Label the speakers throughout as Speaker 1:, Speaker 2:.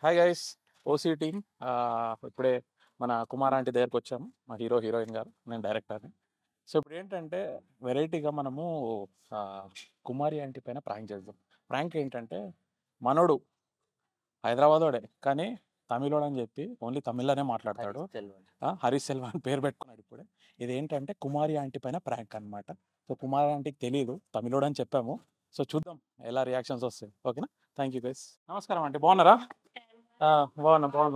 Speaker 1: Hi guys OC team ఇప్పుడే మన Kumar aunty దగ్గరకు వచ్చాము మా హీరో హీరోయిన్ గారు నేను డైరెక్టర్ని సో ఇప్పుడు ఏంటంటే వెరైటీగా మనము ఆ, కుమారి ఆంటీ పైన ప్రాంక్ చేద్దాం ప్రాంక్ ఏంటంటే మనోడు హైదరాబాదోడే కానీ తమిళోడు అని చెప్పి ఓన్లీ తమిళ్లోనే మాట్లాడతాడు ఆ, హరీష్ సెల్వా అని పేరు పెట్టుకున్నాడు ఇప్పుడే ఇది ఏంటంటే కుమారి ఆంటీ పైన ప్రాంక్ అన్నమాట సో కుమారి ఆంటీకి తెలియదు తమిళోడు అని చెప్పాము సో చూద్దాం ఎలా రియాక్షన్స్ వస్తాయి ఓకేనా థ్యాంక్ యూ గైస్ నమస్కారం ఆంటీ బాగున్నారా ఆ, బాగున్నా బాగున్నా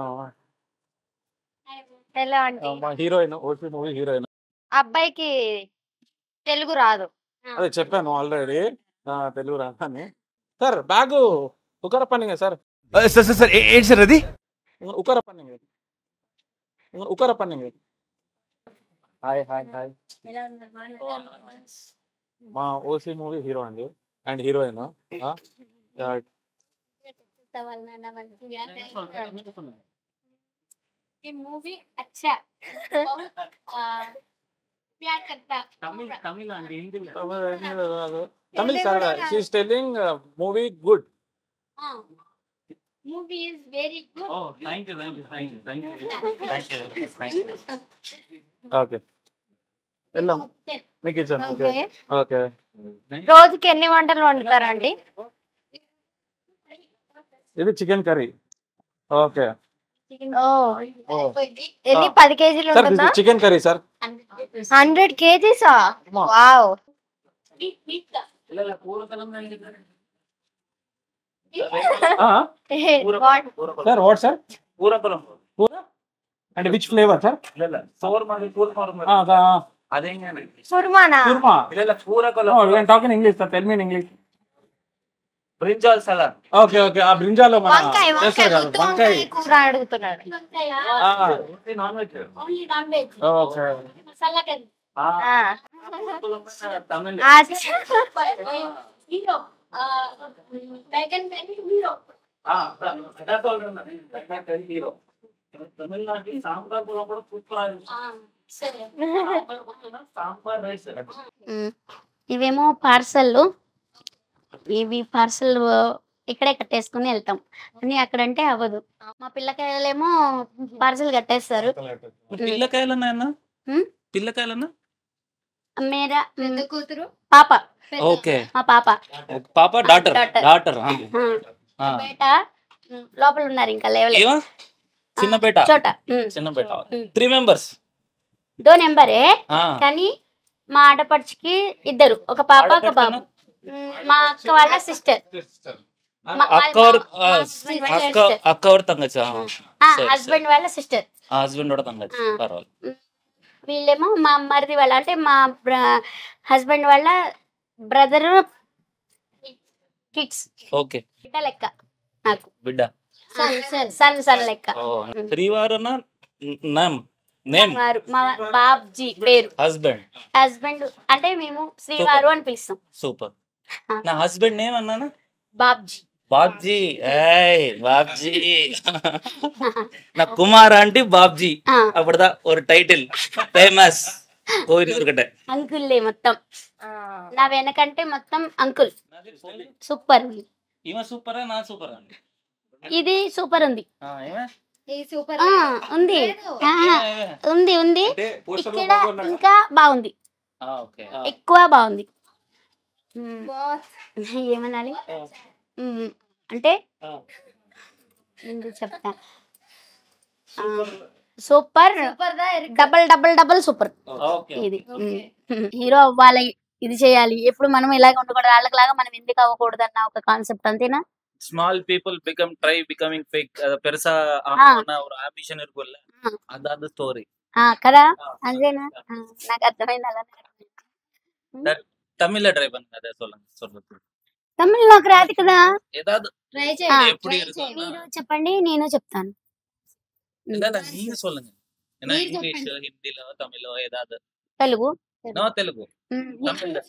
Speaker 2: ఎలా అంటే
Speaker 1: మా హీరోయిన్ ఓటీ మూవీ హీరోయిన్
Speaker 2: అబ్బాయికి తెలుగు రాదు
Speaker 1: అదే చెప్పాను ఆల్రెడీ తెలుగు రాదని సార్ బ్యాగ్ ఉకర పన్నింగ్ సార్
Speaker 3: సార్ సార్ సార్ ఏ- ఏంటి సార్ అది
Speaker 1: ఉకర పన్నింగ్ ఉకర పన్నింగ్ హాయ్ హాయ్ హాయ్ మా ఓసీ మూవీ హీరో అండి అండ్ హీరోయిన్
Speaker 2: ये मूवी अच्छा आ, प्यार करता
Speaker 1: Tamil sir she is telling movie good
Speaker 2: हाँ movie is very good
Speaker 1: okay వెళ్దాం మీకు ఇచ్చాను ఓకే ఓకే
Speaker 2: రోజుకి ఎన్ని వంటలు వండుతారండి
Speaker 1: ఇది చికెన్ కర్రీ ఓకే
Speaker 2: ఓ ఎన్ని పది కేజీలు
Speaker 1: సార్
Speaker 2: ఉంటుందా
Speaker 1: చికెన్ కర్రీ సార్
Speaker 2: హండ్రెడ్ కేజీసా
Speaker 1: అమ్మా.
Speaker 2: వావ్
Speaker 1: సార్ వాట్ సార్ కూర అంటే విచ్ ఫ్లేవర్ సార్
Speaker 2: కుర్మానా
Speaker 1: kurma talking English sir tell me English
Speaker 3: brinjal salad
Speaker 1: okay okay ఆ బ్రింజాలో మన
Speaker 2: వంకాయ వంకాయ
Speaker 1: చేస్తారు కదా
Speaker 2: గుత్తి
Speaker 1: వంకాయ
Speaker 2: వంకాయ కూర అడుగుతున్నాడు
Speaker 3: నాన్ వెజ్
Speaker 1: ఓకే
Speaker 2: ఆ.
Speaker 3: తమిళ్
Speaker 2: అచ్చా.
Speaker 3: హీరో తమిళనాడు సాంబార్ కూడా సూపర్ సాంబార్ రైస్
Speaker 2: ఉమ్. ఇవేమో పార్సల్ ఇవి పార్సల్ ఇక్కడే కట్టేసుకుని వెళ్తాం కానీ అక్కడంటే అవ్వదు మా పిల్లకాయలేమో పార్సల్ కట్టేస్తారు
Speaker 3: పిల్లకాయలన్నా
Speaker 2: హ్మ్?
Speaker 3: పిల్లకాయలన్నా
Speaker 2: మేరా కూతురు పాప
Speaker 3: ఓకే
Speaker 2: మా పాప
Speaker 3: పాప డాటర్
Speaker 2: Daughter.
Speaker 3: డాటర్
Speaker 2: ఆ. బేట ఉమ్, లోపల ఉన్నారు ఇంకా లేవలేదు
Speaker 3: ఏమా చిన్న బేట
Speaker 2: చోట ఉమ్.
Speaker 3: చిన్న బేట త్రీ మెంబర్స్
Speaker 2: దో నెంబరే కానీ మా ఆడపడుచుకి ఇద్దరు ఒక పాప ఒక బాబు ఉమ్, మా అక్క వాళ్ళ సిస్టర్
Speaker 3: అక్క ಅವ್ರ అక్క అక్క ಅವ್ರ ತಂಗಚ್ಚ సరే,
Speaker 2: హస్బెండ్ వాళ్ళ సిస్టర్
Speaker 3: హస్బెండ్ కూడా ತಂಗಚ್ಚ
Speaker 2: ఆ.
Speaker 3: పర్వాలేదు
Speaker 2: వీళ్ళేమో మా మరిది వాళ్ళ అంటే మా హస్బెండ్ వాళ్ళ బ్రదర్ కిడ్స్
Speaker 3: ఓకే
Speaker 2: బిడ్డ లెక్క నాకు
Speaker 3: బిడ్డ
Speaker 2: సన్ సన్ లెక్క
Speaker 3: శ్రీవారన నేమ్ నేమ్
Speaker 2: వారు మా బాబ్జీ పేరు
Speaker 3: హస్బెండ్
Speaker 2: హస్బెండ్ అంటే మేము శ్రీవారు అని పిలుస్తాం
Speaker 3: సూపర్
Speaker 2: ఆ.
Speaker 3: నా హస్బెండ్ నేమ్ అన్నానా
Speaker 2: బాబ్జీ
Speaker 3: బాబ్జీ ఏయ్ బాబ్జీ నా కుమార్ ఆంటీ బాబ్జీ
Speaker 2: ఆ,
Speaker 3: அப்படிதான் ஒரு டைட்டில் ஃபேமஸ் கோவிலூர்கிட்ட
Speaker 2: అంకుల్లే మొత్తం నా వెనకంటే మొత్తం అంకుల్ సూపర్ ఉంది
Speaker 3: இவன் சூப்பரா நான் சூப்பரா
Speaker 2: ఇది సూపర్ ఉంది
Speaker 3: இவன்
Speaker 2: ఆ, ఉంది ఆ, ఉంది ఉంది ఇక్కడ ఇంకా బాగుంది
Speaker 3: ఓకే
Speaker 2: ఎక్కువ బాగుంది మ్మ్. ఏమనాలి మ్మ్. అంటే ఎందుకు చెప్తా ఆ, super double double double super
Speaker 3: okay
Speaker 2: ఇది మ్మ్. హీరో అవ్వాలి ఇది చేయాలి ఎప్పుడు మనం ఇలాగ ఉండకూడదు వాళ్ళకిలాగా మనం ఎందుకు అవ్వకూడదు అన్న ఒక కాన్సెప్ట్ అంతేనా
Speaker 3: small people become try becoming fake அத பெருசா
Speaker 2: ஆ.
Speaker 3: ஆகணும்னு ஒரு ஆம்பிஷன் இருக்கும்ல
Speaker 2: ఆ.
Speaker 3: அது அந்த ஸ்டோரி
Speaker 2: ఆ, కదా అంతేనా ఆ, నాకు అర్థమైంది అలా
Speaker 3: தமிழ்ல ட்ரை பண்ணுங்க அதை சொல்லுங்க சொல்றது
Speaker 2: తమిళ్ నాకు రాదు కదా
Speaker 3: ஏதாவது
Speaker 2: ఆ,
Speaker 3: எப்படி இருக்கும்
Speaker 2: మీరు చెప్పండి నేను చెప్తాను
Speaker 3: இல்ல இல்ல நீங்க சொல்லுங்க ஏன்னா இங்கிலீஷ் ஹிந்திலோ தமிழோ ஏதாவது
Speaker 2: తెలుగు
Speaker 3: நோ தெலுங்கு
Speaker 2: మ్మ్.
Speaker 3: தமிழ்ல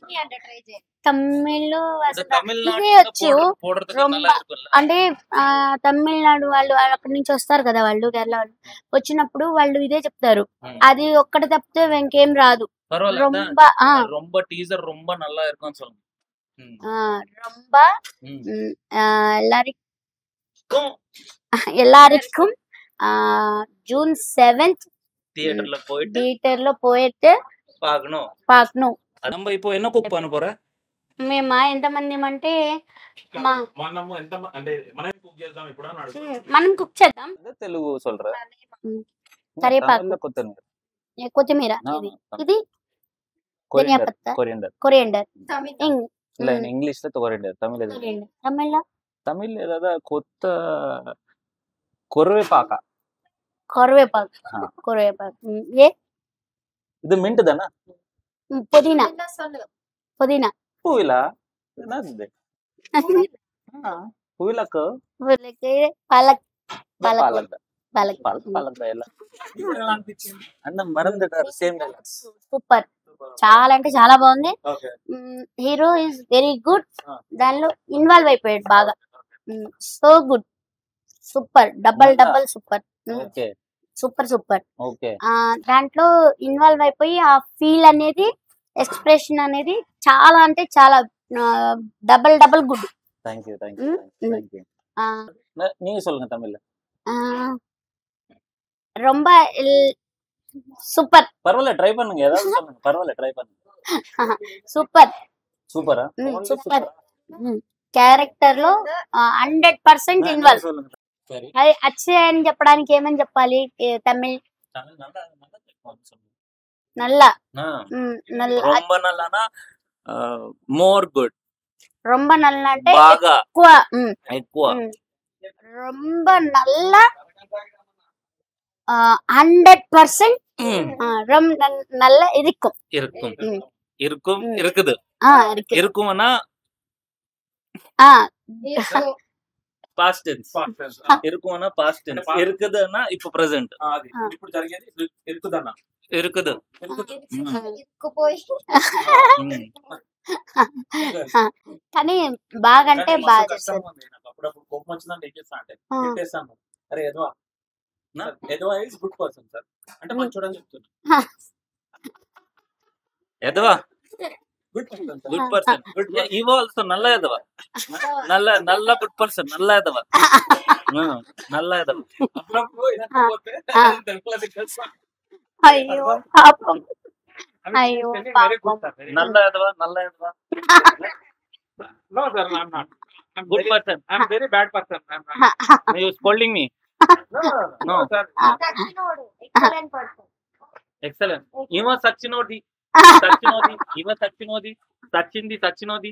Speaker 2: తమిళ్
Speaker 3: இந்த
Speaker 2: అసలు
Speaker 3: தமிழ்நாட்டுல
Speaker 2: ఇదే వచ్చు
Speaker 3: போடுற- போடுறதுக்கு
Speaker 2: ரொம்ப-
Speaker 3: நல்லா இருக்கும்ல
Speaker 2: అంటే ఆ తమిళనాడు వాళ్ళు వాళ్ళు అక్కడి నుంచి వస్తారు కదా వాళ్ళు కేరళ వాళ్ళు వచ్చినప్పుడు వాళ్ళు ఇదే చెప్తారు
Speaker 3: ம்.
Speaker 2: అది ఒక్కటి తప్పితే ఇంకేం రాదు
Speaker 3: பரவாயில்ல அதான்
Speaker 2: రొంబ ఆ,
Speaker 3: ரொம்ப டீசர் ரொம்ப நல்லா இருக்கும்னு சொல்லுங்க ம்,
Speaker 2: ఆ, రొంబ
Speaker 3: ம்.
Speaker 2: మ్, ఆ, எல்லாரும்
Speaker 3: எல்லாருக்கும்
Speaker 2: எல்லாருக்கும் ஆஹ் ஜூன் செவன்த்
Speaker 3: தியேட்டர்ல போயிட்டு
Speaker 2: థియేటర్లో పోయితే
Speaker 3: பார்க்கணும்
Speaker 2: పాకను
Speaker 3: நம்ம இப்போ என்ன குக் பண்ண போற
Speaker 2: మేము ఎంతమంది అంటే మా
Speaker 1: మనము ఎంత మ- అంటే మనం కుక్ చేద్దాం ఇప్పుడు అని అడుగుతాం.
Speaker 2: మనం కుక్ చేద్దాం
Speaker 4: తెలుగు சொல்ற
Speaker 2: ம். కరివేపాకు.
Speaker 4: தமிழ்ல கொத்தமல்லி
Speaker 2: ఏ కొత్తిమీర ఇది ఇది ధనియా
Speaker 4: கொரியண்டர்
Speaker 2: పత్తా
Speaker 4: கொரியண்டர்
Speaker 2: కొరియండర్
Speaker 4: இல்ல இங்கிலீஷ்ல கொரியண்டர் தமிழ் எது
Speaker 2: తమిళ
Speaker 4: தமிழ் ஏதாவது கொத்த கொரவேపాక
Speaker 2: కరివేపాకు
Speaker 4: ఆ.
Speaker 2: కరివేపాకు ఉమ్, ఏ
Speaker 4: இது மின்ட் தானே
Speaker 2: ఉమ్, పుదీనా పుదీనా
Speaker 4: பூவிலா என்னது இது பூவிலாக்கு
Speaker 2: ఉల్లకి పాలక్ పాలక్
Speaker 4: பாலக்
Speaker 2: పాలక్
Speaker 4: பாலக் பாலக் எல்லாம் అన్న మరందిటారు సేమ్ డైలాగ్స్
Speaker 2: సూపర్ చాలా అంటే చాలా బాగుంది
Speaker 1: okay
Speaker 2: hero is very good
Speaker 1: ఆ.
Speaker 2: దానిలో ఇన్వాల్వ్ అయిపోయాడు బాగా సో గుడ్ సూపర్ డబల్
Speaker 4: అవునా?
Speaker 2: Double super
Speaker 4: okay
Speaker 2: super super
Speaker 4: okay
Speaker 2: ఆ దాంట్లో ఇన్వాల్వ్ అయిపోయి ఆ ఫీల్ అనేది ఎక్స్ప్రెషన్ అనేది చాలా అంటే చాలా double double good
Speaker 4: thank you thank
Speaker 2: ம்,
Speaker 4: యూ
Speaker 2: ம்.
Speaker 4: థ్యాంక్ యూ நீங்க சொல்லுங்க தமிழ்ல
Speaker 2: ரொம்ப సూపర్
Speaker 4: பரவாயில்ல ட்ரை பண்ணுங்க ஏதாவது சொல்லுங்க பரவாயில்ல ட்ரை பண்ணுங்க
Speaker 2: సూపర్
Speaker 4: சூப்பரா
Speaker 2: ம்,
Speaker 4: Only
Speaker 2: super.
Speaker 4: super-ஆ?
Speaker 2: క్యారెక్టర్ లో హండ్రెడ్ పర్సెంట్
Speaker 4: நான்
Speaker 2: ఇన్వాల్వ్
Speaker 4: சொல்லுங்க சரி
Speaker 2: అది అచ్చే అని చెప్పడానికి ఏమని చెప్పాలి ఏ, తమిళ్
Speaker 3: தமிழ் நல்லா நல்லா தெரியும் சொல்லுங்க.
Speaker 2: నల్ల
Speaker 3: ஆ,
Speaker 2: ఉమ్, నల్ల
Speaker 3: ரொம்ப நல்லானா మోర్ గుడ్
Speaker 2: రొంబ నల్ల అంటే
Speaker 3: బాగా
Speaker 2: ఎక్కువ ఉమ్,
Speaker 3: ఎక్కువ
Speaker 2: ఉమ్. రొంబ నల్ల హండ్రెడ్ పర్సెంట్
Speaker 3: ம்,
Speaker 2: ரொம்ப நல்ல இருக்கும்
Speaker 3: இருக்கும்
Speaker 2: ம்.
Speaker 3: இருக்கும்
Speaker 2: ம்.
Speaker 3: இருக்குது
Speaker 2: ஆ இருக்கு
Speaker 3: இருக்கும்னா
Speaker 2: ஆ
Speaker 3: పాస్ట్ టెన్స్
Speaker 1: Fast tense.
Speaker 3: இருக்கும்னா పాస్ట్ టెన్స్
Speaker 1: past-
Speaker 3: இருக்குதுன்னா ఇప్పుడు ప్రెసెంట్
Speaker 1: ఆ, అది
Speaker 2: ఆ.
Speaker 1: ఇప్పుడు జరిగేది ఎరుకుదన్న
Speaker 3: இருக்குது ம்.
Speaker 2: కానీ బాగా అంటే
Speaker 1: కానీ
Speaker 2: బాగా
Speaker 1: మస్తు కష్టం
Speaker 2: చేస్తారు
Speaker 1: ఉంది నాకు. అప్పుడప్పుడు కోపం వచ్చిందంటే ఏం చేస్తా అంటే
Speaker 2: ఆ,
Speaker 1: పెట్టేస్తాను అరే ఎదవా
Speaker 3: నా?
Speaker 1: ఎదవా ఇస్ గుడ్ పర్సన్ సార్ అంటే మంచోడని చెప్తున్నా
Speaker 3: ఎదవా
Speaker 1: good person sir
Speaker 3: good person good ఇవో ఆల్సో నల్ల ఎదవా నల్ల నల్ల గుడ్ పర్సన్ నల్ల ఎదవా ఆ, నల్ల ఎదవా
Speaker 1: అప్పుడప్పుడు వినకపోతే
Speaker 2: ఆ.
Speaker 1: తెలుగులో తెలుసా?
Speaker 2: అయ్యో పాపం
Speaker 1: I mean,
Speaker 2: అయ్యో,
Speaker 1: telling very good,
Speaker 2: పాపం.
Speaker 1: sir. Very
Speaker 3: నల్ల ఎదవా నల్ల ఎదవా
Speaker 1: good. No, sir, I'm not. I'm
Speaker 3: good
Speaker 1: very,
Speaker 3: person
Speaker 1: I'm very bad person. I'm not.
Speaker 3: You scolding me
Speaker 1: No, no, no,
Speaker 3: No.
Speaker 1: sir.
Speaker 3: Excellent ఈమె సచ్చినోది సచ్చినోది ఈమె సచ్చినోది సచ్చింది సచ్చినోది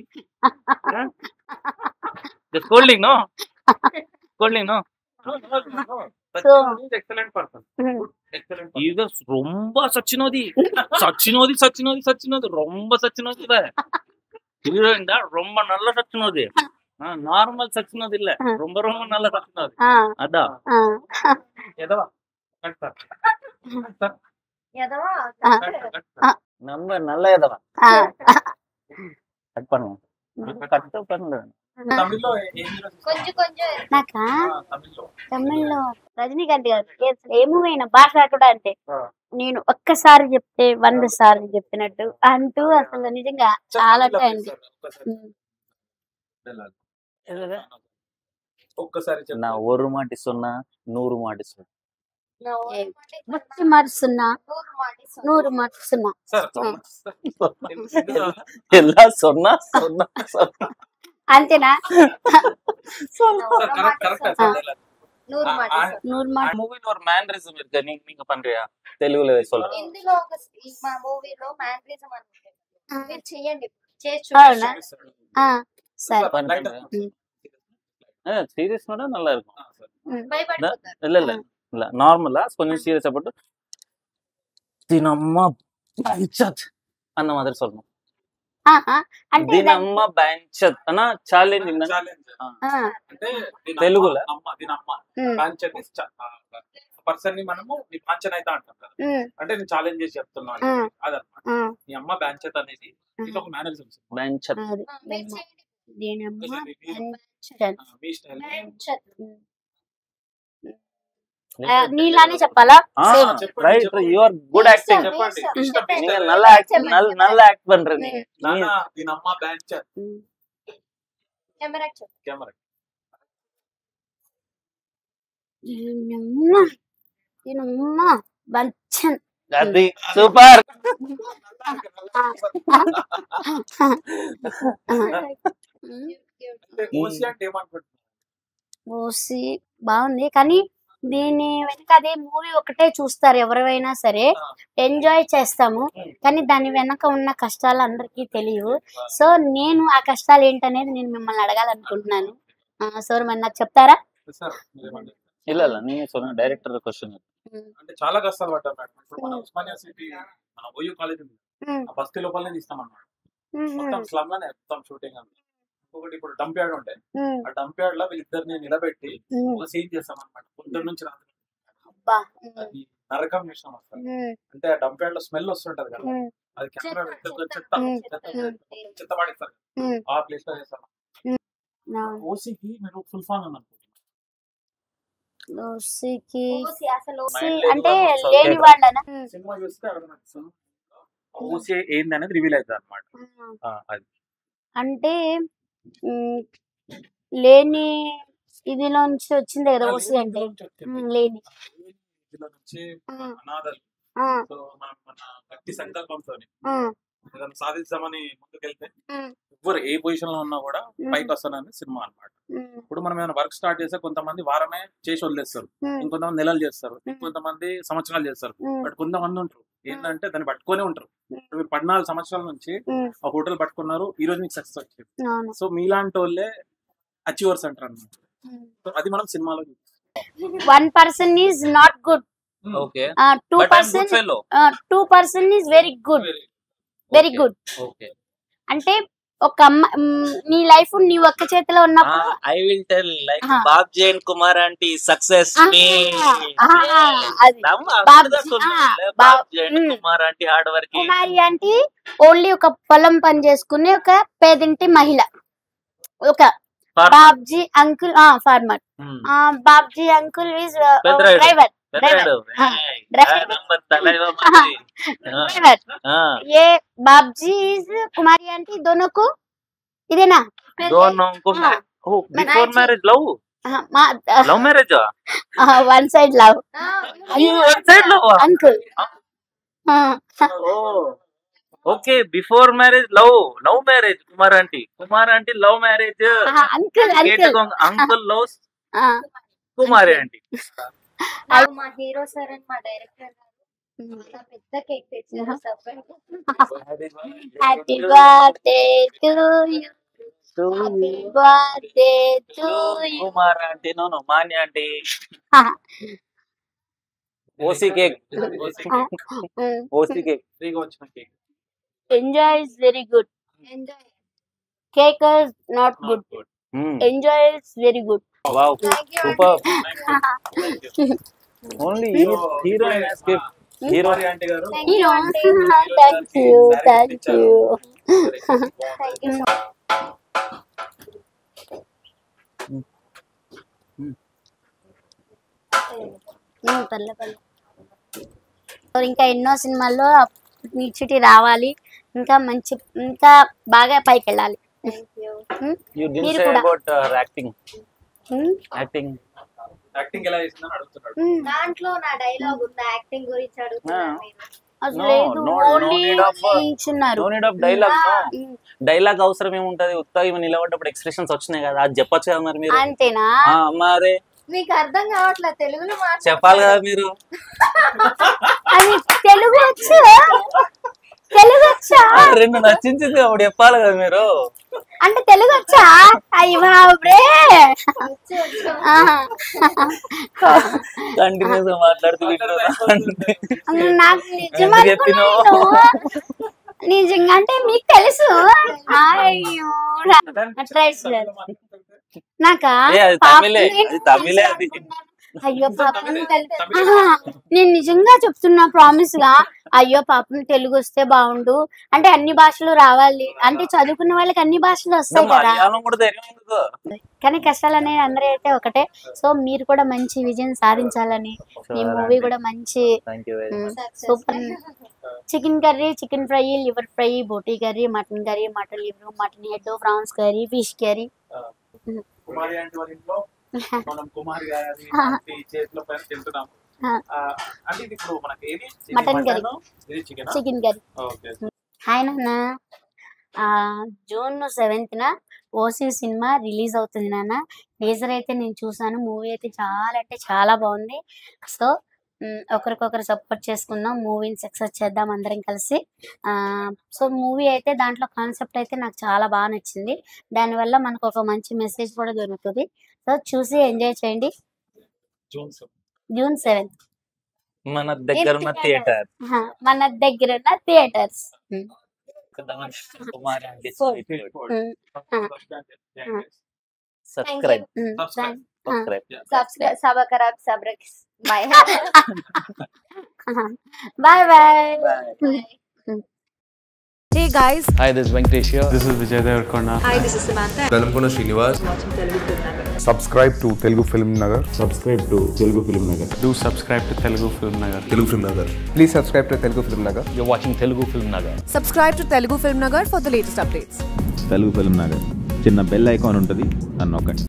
Speaker 3: scolding no scolding no
Speaker 1: No, no, no, no.
Speaker 2: So-
Speaker 1: Sachin is excellent person. Good, excellent person.
Speaker 3: ಈಗ ರೊಂಬ ಸಚ್ಚಿನೋದಿ ಸಚ್ಚಿನೋದಿ ಸಚ್ಚಿನೋದಿ ಸಚ್ಚಿನೋದಿ ರೊಂಬ ಸಚ್ಚಿನೋದಿ ಇವೆ ಹೀರೋಯಿಂದ ರೊಂಬ ನಲ್ಲ ಸಚ್ಚಿನೋದಿ ನಾರ್ಮಲ್ ಸಚ್ಚಿನೋದಿ ಇಲ್ಲ ರೊಂಬ ರೊಂಬ ನಲ್ಲ ಸಚ್ಚಿನೋದಿ
Speaker 2: ఆ,
Speaker 3: ಅದ
Speaker 2: ఆ,
Speaker 1: ఎదవా కట్ సార్ కట్ సార్
Speaker 2: ఆ,
Speaker 1: కట్ కట్ సార్.
Speaker 4: நம்ம நல்ல எதவா
Speaker 2: ఆ.
Speaker 4: கட் பண்ணுவோம் கட் பண்ணுறேன்
Speaker 1: తమిళ్లో ఏం హీరో చూస్తావు?
Speaker 2: నాకా
Speaker 1: ఆ, తమిళ్లో
Speaker 2: తమిళ్లో రజనీకాంత్ గారు ఏ- ఏ మూవీ అయినా భాష కూడా అంతే
Speaker 1: ఆ.
Speaker 2: నేను ఒక్కసారి చెప్తే వంద సార్లు చెప్పినట్టు అంటూ అసలు నిజంగా చాలా
Speaker 1: తమిళ్లో
Speaker 2: టైం
Speaker 1: సార్, ఒక్కసారి
Speaker 2: ఉమ్.
Speaker 1: వెళ్ళాలి. ఒక్కసారి చెప్పు.
Speaker 4: நான் ஒரு மாட்டி சொன்னா நூறு மாட்டி சொன்னேன்
Speaker 2: ముట్టి మరుస్తున్నా నూరు మరుస్తున్నా
Speaker 1: సార్,
Speaker 2: ఆ.
Speaker 1: సార్.
Speaker 4: எல்லாம் சொன்னா சொன்னா சொன்னா
Speaker 2: అంతేనా
Speaker 1: సార్, కరెక్ట్ కరెక్ట్ సార్, వెళ్ళాలి. ఆ, ఆ-
Speaker 2: నూరు మాట
Speaker 4: மூவில ஒரு மேனரிசம் இருக்கு நீங்க நீங்க பண்றியா தெலுங்குல சொல்றேன்
Speaker 5: ఇందులో ఒక ఈ మా మూవీలో మ్యానరిజం అని ఉంటుంది. మీరు చెయ్యండి చేసి
Speaker 2: అవునా?
Speaker 5: చూపిస్తాను
Speaker 2: ఆ, సరే
Speaker 1: లైట్
Speaker 4: சீரியஸ் மேடம் நல்லா இருக்கும்
Speaker 1: ఆ, సార్.
Speaker 5: భయపడిపోతారు
Speaker 4: இல்ல இல்ல இல்ல நார்மலா கொஞ்சம் சீரியஸா போட்டு தினம்மா பஞ்சத் அந்த மாதிரி சொல்லணும்
Speaker 2: ఆహా, అంటే దాని-
Speaker 4: தினம்மா பஞ்சத் ஆனா சேலஞ்சிங்
Speaker 1: ఛాలెంజ్
Speaker 2: ఆ,
Speaker 1: అంటే దీని
Speaker 4: తెలుగులో?
Speaker 1: అమ్మ, అమ్మ దీని అమ్మ
Speaker 2: ఉమ్,
Speaker 1: పాంచన్ పర్సన్ ని మనము నీ పాంచన్ అయితే అంటాం కదా
Speaker 2: ఉమ్,
Speaker 1: అంటే నేను ఛాలెంజ్ చేసి చెప్తున్నాను
Speaker 2: ఆ.
Speaker 1: అదనమాట
Speaker 2: ఆ,
Speaker 1: నీ అమ్మ బ్యాంచెత్ అనేది ఇది ఒక మేనరిజం
Speaker 4: பஞ்சத்
Speaker 2: అది.
Speaker 5: మీరు చేయండి.
Speaker 2: దీనమ్మ
Speaker 1: మీ స్టైల్
Speaker 2: ఉమ్. ఆ, నీలానే చెప్పాలా
Speaker 4: ஆ
Speaker 2: Same.
Speaker 1: చెప్పండి,
Speaker 4: ரைட்
Speaker 1: చెప్పండి.
Speaker 4: யூ ஆர் குட் ஆக்டிங்
Speaker 1: చెప్పండి
Speaker 5: Yes, sir.
Speaker 1: ఇష్టం
Speaker 5: చెప్పండి.
Speaker 4: நீங்க
Speaker 1: ఇష్టం.
Speaker 4: நல்லா act நல்ல நல்ல ஆக்ட் பண்றீங்க
Speaker 1: నాన్న దీని అమ్మ బ్యాంచెత్
Speaker 2: ఉమ్.
Speaker 5: కెమెరాకి చెప్పు.
Speaker 1: కెమెరా
Speaker 2: దీనమ్మ దీనమ్మ బంచన్
Speaker 3: అది సూపర్
Speaker 1: ఓసి అంటే ఏమనుకుంటున్నావు
Speaker 2: ఓసి బాగుంది కానీ దీని వెనక అదే మూవీ ఒకటే చూస్తారు ఎవరైనా సరే ఎంజాయ్ చేస్తాము కానీ దాని వెనక ఉన్న కష్టాలు అందరికీ తెలియవు సో నేను ఆ కష్టాలు ఏంటనేది నేను మిమ్మల్ని అడగాలనుకుంటున్నాను సో మరి నాకు చెప్తారా
Speaker 1: సార్ మీరేమంటారు?
Speaker 3: ಇಲ್ಲ ಇಲ್ಲ ನೀ ಸೊನ್ನ ಡೈರೆಕ್ಟರ್ ಕ್ವಶನ್
Speaker 1: అంటే చాలా కష్టాలు పడ్డాం మేడం ఇప్పుడు మన ఉస్మానియా సిటీ మన ఓయూ కాలేజ్ ఉంది
Speaker 2: ఉమ్,
Speaker 1: ఆ బస్తీ లోపలనే తీస్తాం అన్నమాట
Speaker 2: ఉమ్,
Speaker 1: మొత్తం స్లమ్ లోనే మొత్తం షూటింగ్ అంతా ఇంకొకటి ఇప్పుడు డంప్ యార్డ్ ఉండే
Speaker 2: ఉమ్,
Speaker 1: ఆ డంప్ యార్డ్ లో వీళ్ళిద్దరిని నిలబెట్టి
Speaker 2: ఉమ్,
Speaker 1: ఒక సీన్ చేస్తాం అనమాట పొద్దున్న నుంచి రాత్రి
Speaker 2: అబ్బా, ఉమ్,
Speaker 1: అది నరకం చేసాం అసలు
Speaker 2: ఉమ్,
Speaker 1: అంటే ఆ డంప్ యార్డ్ లో స్మెల్ వస్తుంటది కదా
Speaker 2: ఉమ్,
Speaker 1: అది కెమెరా
Speaker 5: చెత్త,
Speaker 1: చెత్త
Speaker 5: చెత్త,
Speaker 1: చెత్త
Speaker 2: చెత్త,
Speaker 1: చెత్త చెత్త పడేస్తారు
Speaker 2: ఉమ్,
Speaker 1: ఆ ప్లేస్ లో చేస్తాం
Speaker 2: అవును.
Speaker 1: ఓసీకి మీరు ఫుల్ ఫామ్ అని అనుకుంటున్నారు
Speaker 2: ఓసికి
Speaker 5: ఓసి అసలు
Speaker 2: ఓసి
Speaker 1: Mind లేదు
Speaker 2: అంటే
Speaker 1: కాబట్టి సో
Speaker 2: లేని
Speaker 1: లేదు.
Speaker 2: వాళ్ళనా ఉమ్,
Speaker 1: సినిమా చూస్తే అర్థమవుతుంది ఓసీ ఏంది అనేది రివీల్ అవుతుంది అనమాట
Speaker 2: ఉమ్.
Speaker 1: అది
Speaker 2: అంటే ఉమ్, లేని ఇదిలోంచి వచ్చింది కదా ఓసి అంటే ఉమ్, లేని
Speaker 1: ఇందులో నుంచి
Speaker 2: ఉమ్,
Speaker 1: అనాథలు
Speaker 2: ఉమ్,
Speaker 1: సో మనం మన గట్టి సంకల్పంతో
Speaker 2: ఉమ్,
Speaker 1: ఏదైనా సాధిస్తామని ముందుకెళ్తే
Speaker 2: ఉమ్,
Speaker 1: ఎవరు ఏ పొజిషన్ లో ఉన్నా కూడా
Speaker 2: ఉమ్,
Speaker 1: పైకి వస్తానని సినిమా అన్నమాట
Speaker 2: ఉమ్,
Speaker 1: ఇప్పుడు మనం ఏమైనా వర్క్ స్టార్ట్ చేస్తే కొంతమంది వారమే చేసి వదిలేస్తారు
Speaker 2: ఉమ్,
Speaker 1: ఇంకొంతమంది నెలలు చేస్తారు ఇంకొంతమంది సంవత్సరాలు చేస్తారు
Speaker 2: ఉమ్,
Speaker 1: బట్ కొంతమంది ఉంటారు ఏంటంటే దాన్ని పట్టుకొనే ఉంటారు
Speaker 2: ఉమ్.
Speaker 1: ఇప్పుడు మీరు పద్నాలుగు సంవత్సరాల నుంచి
Speaker 2: ఉమ్,
Speaker 1: ఆ హోటల్ పట్టుకున్నారు ఈ రోజు మీకు సక్సెస్ వచ్చింది
Speaker 2: అవును
Speaker 1: సో మీలాంటి వాళ్ళే అచీవర్స్ అంటారు అన్నమాట
Speaker 2: ఉమ్.
Speaker 1: సో అది మనం సినిమాలో
Speaker 2: one person is not good
Speaker 3: okay
Speaker 2: uh, two
Speaker 3: but I
Speaker 2: person
Speaker 3: good fellow
Speaker 2: uh, two person is very good very good
Speaker 3: okay
Speaker 2: అంటే ఒక అమ్మ మ్, నీ లైఫ్ నీ ఒక్క చేతిలో ఉన్నప్పుడు
Speaker 3: I will tell like
Speaker 2: Ah.
Speaker 3: Bab Jain Kumar aunty success
Speaker 2: Ah, ah, అది
Speaker 3: ನಮ್ಮ
Speaker 2: ಬಾಬ್-
Speaker 3: ಅರ್ಥದ ಸುಳ್ಳು
Speaker 2: ah,
Speaker 3: ಇಲ್ಲ.
Speaker 2: ಬಾಬ್-
Speaker 3: ಬಾಬ್ ಜೈನ್
Speaker 2: ಹ್ಮ್.
Speaker 3: Kumar aunty hard working
Speaker 2: Kumari అంటే ఓన్లీ ఒక పొలం పని చేసుకునే ఒక పేదింటి మహిళ ఒక బాబ్జీ అంకుల్ ఆ farmer Babji uncle is
Speaker 3: Peddarayudu.
Speaker 2: Driver
Speaker 3: Peddarayudu
Speaker 2: Ah,
Speaker 3: ఏయ్,
Speaker 2: driver.
Speaker 3: ఆ నంబర్ తలైవ మంది. Ah,
Speaker 2: driver
Speaker 3: ah.
Speaker 2: ये बाबजी इज कुमारी आंटी दोनों को ఇదేనా
Speaker 3: दोनों को
Speaker 2: हाँ.
Speaker 3: oh
Speaker 2: मैं
Speaker 3: बिफोर
Speaker 2: आज-
Speaker 3: marriage love love marriage
Speaker 2: one side love
Speaker 3: one side love ah?
Speaker 2: Uncle
Speaker 3: oh okay before marriage love love marriage kumar aunty kumar aunty love marriage
Speaker 2: uncle uncle
Speaker 3: uncle loves kumari aunty
Speaker 5: నాకు మా hero sir and మా director గారు చాలా పెద్ద cake తెచ్చారు surprise
Speaker 2: happy birthday to you happy birthday to you
Speaker 3: kumar aunty no no mani aunty OC cake OC cake
Speaker 1: ఫ్రీగా వచ్చిన cake
Speaker 2: enjoy is very good
Speaker 5: enjoy
Speaker 2: cake is not good enjoy is very good
Speaker 3: wow
Speaker 5: thank you
Speaker 3: super only hero gift hero
Speaker 1: aunty గారు
Speaker 2: hero thank you thank you
Speaker 5: thank you
Speaker 2: పర్లే పర్లే so ఇంకా ఎన్నో సినిమాల్లో నిచ్చిటి రావాలి ఇంకా మంచి ఇంకా బాగా పైకి వెళ్ళాలి
Speaker 5: థ్యాంక్ యూ
Speaker 3: యు డిడ్
Speaker 2: మీరు
Speaker 3: సే
Speaker 2: కూడా.
Speaker 3: అబౌట్ యాక్టింగ్
Speaker 2: ఉమ్,
Speaker 3: యాక్టింగ్
Speaker 1: యాక్టింగ్ ఎలా చేసిందని అడుగుతున్నాడు
Speaker 2: ఉమ్.
Speaker 5: దాంట్లో నా డైలాగ్ ఉంది యాక్టింగ్ గురించి అడుగుతున్నారు మీరు
Speaker 2: అసలు
Speaker 3: No,
Speaker 2: లేదు
Speaker 3: no, no
Speaker 2: ఓన్లీ
Speaker 3: need of, uh,
Speaker 2: నిల్చున్నారు
Speaker 3: no need of dialogue no
Speaker 2: ఉమ్,
Speaker 3: డైలాగ్ అవసరం ఏముంటది ఉత్తగా ఇవి నిలబడ్డప్పుడు ఎక్స్ప్రెషన్స్ వచ్చినాయి కదా అది చెప్పొచ్చు కదా మరి మీరు
Speaker 2: అంతేనా
Speaker 3: ఆ, మరి
Speaker 5: మీకు అర్థం కావట్లేదు తెలుగులో
Speaker 3: చెప్పాలి కదా మీరు
Speaker 2: అది తెలుగు వచ్చు తెలుగు వచ్చా
Speaker 3: ఆ, రెండు నచ్చించింది అప్పుడు చెప్పాలి కదా మీరు
Speaker 2: అంటే తెలుగు వచ్చా అయ్యి బాబురే ఆహా.
Speaker 3: కంటిన్యూస్ గా మాట్లాడుతూ వింటున్నా.
Speaker 2: నాకు నిజం
Speaker 3: ఎందుకు చెప్పినావు?
Speaker 2: అనుకున్నాను. నిజంగా అంటే మీకు తెలుసు అయ్యో ట్రై చేయాలి. నాకా
Speaker 3: ఏ, అది
Speaker 2: పాపం
Speaker 3: తమిళే,
Speaker 2: నేను
Speaker 3: అది తమిళే అది.
Speaker 2: అయ్యో పాపం
Speaker 1: తమిళ
Speaker 2: ఆహా, నేను నిజంగా చెప్తున్నా ప్రామిస్ గా అయ్యో పాపం తెలుగు వస్తే బాగుండు అంటే అన్ని భాషలు రావాలి అంటే చదువుకున్న వాళ్ళకి అన్ని భాషలు వస్తాయి కదా
Speaker 3: మలయాళం కూడా ధైర్యం ఎందుకు
Speaker 2: కానీ కష్టాలు అనేవి అందరూ అయితే ఒకటే సో మీరు కూడా మంచి విజయం సాధించాలని ఈ మూవీ కూడా మంచి
Speaker 3: thank you very
Speaker 2: super chicken curry chicken fry liver fry బోటీ curry mutton curry mutton liver mutton head prawns curry fish curry
Speaker 1: Kumari aunty వాళ్ళ ఇంట్లో మనం కుమారి గారి ఆంటీ చేతిలో పైన తింటున్నాం
Speaker 2: ఆ.
Speaker 1: ఆ, అంటే ఇది ఇప్పుడు మనకి ఏది ఇది
Speaker 2: మటన్ కర్రీ.
Speaker 1: మటను, ఇది chicken
Speaker 2: chicken curry
Speaker 1: okay
Speaker 2: hi నాన్న ఆ, జూన్ సెవెంత్న ఓసీ సినిమా రిలీజ్ అవుతుంది నాన్న టీజర్ అయితే నేను చూసాను మూవీ అయితే చాలా అంటే చాలా బాగుంది సో మ్, ఒకరికొకరు సపోర్ట్ చేసుకుందాం మూవీని సక్సెస్ చేద్దాం అందరం కలిసి ఆ సో మూవీ అయితే దాంట్లో కాన్సెప్ట్ అయితే నాకు చాలా బాగా నచ్చింది దానివల్ల మనకు ఒక మంచి మెసేజ్ కూడా దొరుకుతుంది సో చూసి ఎంజాయ్ చేయండి
Speaker 1: జూన్
Speaker 2: జూన్ సెవెంత్
Speaker 3: మన దగ్గర ఉన్న థియేటర్
Speaker 2: మన దగ్గర ఉన్న థియేటర్స్
Speaker 3: కుమారి అంటే
Speaker 5: Subscribe.
Speaker 3: Subscribe
Speaker 1: Subscribe.
Speaker 3: Subscribe
Speaker 5: Subscribe. Saba karab sabrak. Bye.
Speaker 2: Bye bye
Speaker 6: Hey guys,
Speaker 7: Hi, this is Venkatesh here.
Speaker 8: This is Vijay Devarkonda.
Speaker 6: hi, this is Samantha.
Speaker 9: Velankonda Srinivas
Speaker 10: subscribe to Telugu film Nagar
Speaker 8: Subscribe to Telugu Film Nagar. Do subscribe to Telugu Film Nagar.
Speaker 9: Telugu film Nagar
Speaker 10: please subscribe to Telugu film Nagar
Speaker 7: You're watching Telugu Film Nagar.
Speaker 6: Subscribe to Telugu Film Nagar for the latest updates.
Speaker 11: Telugu film Nagar చిన్న bell icon ఉంటుంది అని నొక్కండి